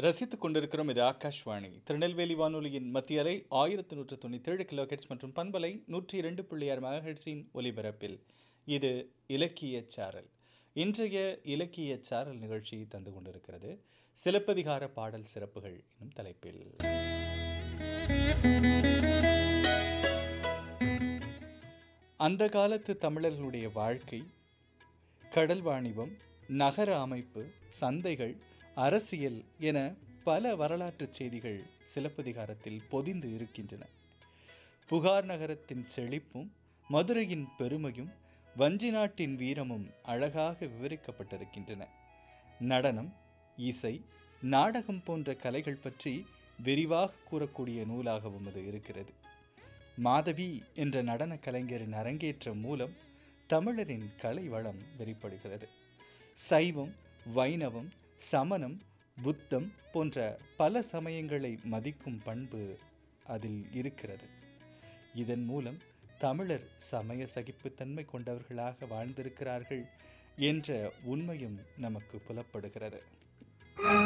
ரசித்துக் கொண்டிருக்கிறோம் இது ஆகாஷ்வாணி திருநெல்வேலி வானொலியின் மத்திய அலை ஆயிரத்தி நூற்று தொண்ணூற்றி ஏழு கிலோஹெட்ஸ் மற்றும் பண்பலை நூற்றி இரண்டு புள்ளி ஆறு மெகாஹெட்ஸின் ஒலிபரப்பில் இது இலக்கிய சாரல் இன்றைய இலக்கிய சாரல் நிகழ்ச்சி தந்து கொண்டிருக்கிறது சிலப்பதிகார பாடல் சிறப்புகள் என்னும் தலைப்பில் அந்த காலத்து தமிழர்களுடைய வாழ்க்கை கடல் வாணிபம் நகர அமைப்பு சந்தைகள் அரசியல் என பல வரலாற்றுச் செய்திகள் சிலப்பதிகாரத்தில் பொதிந்து இருக்கின்றன புகார் நகரத்தின் செழிப்பும் மதுரையின் பெருமையும் வஞ்சி நாட்டின் வீரமும் அழகாக விவரிக்கப்பட்டிருக்கின்றன நடனம் இசை நாடகம் போன்ற கலைகள் பற்றி விரிவாக கூறக்கூடிய நூலாகவும் இது இருக்கிறது மாதவி என்ற நடன கலைஞரின் அரங்கேற்றம் மூலம் தமிழரின் கலை வளம் வெளிப்படுகிறது சைவம் வைணவம் சமணம் புத்தம் போன்ற பல சமயங்களை மதிக்கும் பண்பு அதில் இருக்கிறது இதன் மூலம் தமிழர் சமய சகிப்புத்தன்மை கொண்டவர்களாக வாழ்ந்திருக்கிறார்கள் என்ற உண்மையும் நமக்கு புலப்படுகிறது